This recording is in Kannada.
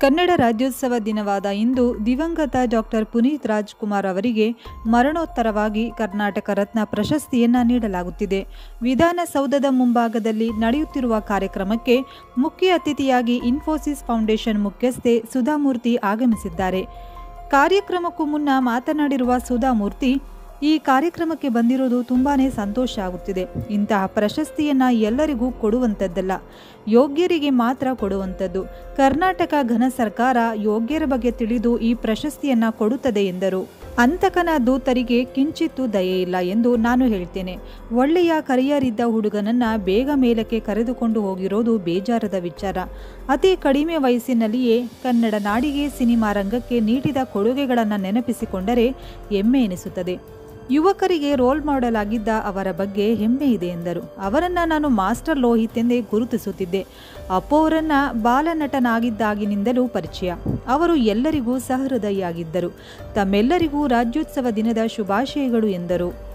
ಕನ್ನಡ ರಾಜ್ಯೋತ್ಸವ ದಿನವಾದ ಇಂದು ದಿವಂಗತ ಡಾಕ್ಟರ್ ಪುನೀತ್ ರಾಜ್ಕುಮಾರ್ ಅವರಿಗೆ ಮರಣೋತ್ತರವಾಗಿ ಕರ್ನಾಟಕ ರತ್ನ ಪ್ರಶಸ್ತಿಯನ್ನು ನೀಡಲಾಗುತ್ತಿದೆ ವಿಧಾನಸೌಧದ ಮುಂಭಾಗದಲ್ಲಿ ನಡೆಯುತ್ತಿರುವ ಕಾರ್ಯಕ್ರಮಕ್ಕೆ ಮುಖ್ಯ ಅತಿಥಿಯಾಗಿ ಇನ್ಫೋಸಿಸ್ ಫೌಂಡೇಶನ್ ಮುಖ್ಯಸ್ಥೆ ಸುಧಾಮೂರ್ತಿ ಆಗಮಿಸಿದ್ದಾರೆ ಕಾರ್ಯಕ್ರಮಕ್ಕೂ ಮುನ್ನ ಮಾತನಾಡಿರುವ ಸುಧಾಮೂರ್ತಿ ಈ ಕಾರ್ಯಕ್ರಮಕ್ಕೆ ಬಂದಿರೋದು ತುಂಬಾನೇ ಸಂತೋಷ ಆಗುತ್ತಿದೆ ಇಂತಹ ಪ್ರಶಸ್ತಿಯನ್ನ ಎಲ್ಲರಿಗೂ ಕೊಡುವಂಥದ್ದಲ್ಲ ಯೋಗ್ಯರಿಗೆ ಮಾತ್ರ ಕೊಡುವಂಥದ್ದು ಕರ್ನಾಟಕ ಘನ ಸರ್ಕಾರ ಯೋಗ್ಯರ ಬಗ್ಗೆ ತಿಳಿದು ಈ ಪ್ರಶಸ್ತಿಯನ್ನ ಕೊಡುತ್ತದೆ ಎಂದರು ಅಂತಕನ ದೂತರಿಗೆ ಕಿಂಚಿತ್ತೂ ದಯೆ ಇಲ್ಲ ಎಂದು ನಾನು ಹೇಳ್ತೇನೆ ಒಳ್ಳೆಯ ಕರಿಯರ್ ಇದ್ದ ಹುಡುಗನನ್ನ ಬೇಗ ಮೇಲಕ್ಕೆ ಕರೆದುಕೊಂಡು ಹೋಗಿರೋದು ಬೇಜಾರದ ವಿಚಾರ ಅತಿ ಕಡಿಮೆ ವಯಸ್ಸಿನಲ್ಲಿಯೇ ಕನ್ನಡ ನಾಡಿಗೆ ಸಿನಿಮಾ ರಂಗಕ್ಕೆ ನೀಡಿದ ಕೊಡುಗೆಗಳನ್ನು ನೆನಪಿಸಿಕೊಂಡರೆ ಹೆಮ್ಮೆ ಎನಿಸುತ್ತದೆ ಯುವಕರಿಗೆ ರೋಲ್ ಮಾಡೆಲ್ ಆಗಿದ್ದ ಅವರ ಬಗ್ಗೆ ಹೆಮ್ಮೆ ಇದೆ ಎಂದರು ಅವರನ್ನ ನಾನು ಮಾಸ್ಟರ್ ಲೋಹಿತ್ ಎಂದೇ ಗುರುತಿಸುತ್ತಿದ್ದೆ ಅಪ್ಪು ಅವರನ್ನ ಬಾಲನಟನಾಗಿದ್ದಾಗಿನಿಂದಲೂ ಪರಿಚಯ ಅವರು ಎಲ್ಲರಿಗೂ ಸಹೃದಯಿಯಾಗಿದ್ದರು ತಮ್ಮೆಲ್ಲರಿಗೂ ರಾಜ್ಯೋತ್ಸವ ದಿನದ ಶುಭಾಶಯಗಳು ಎಂದರು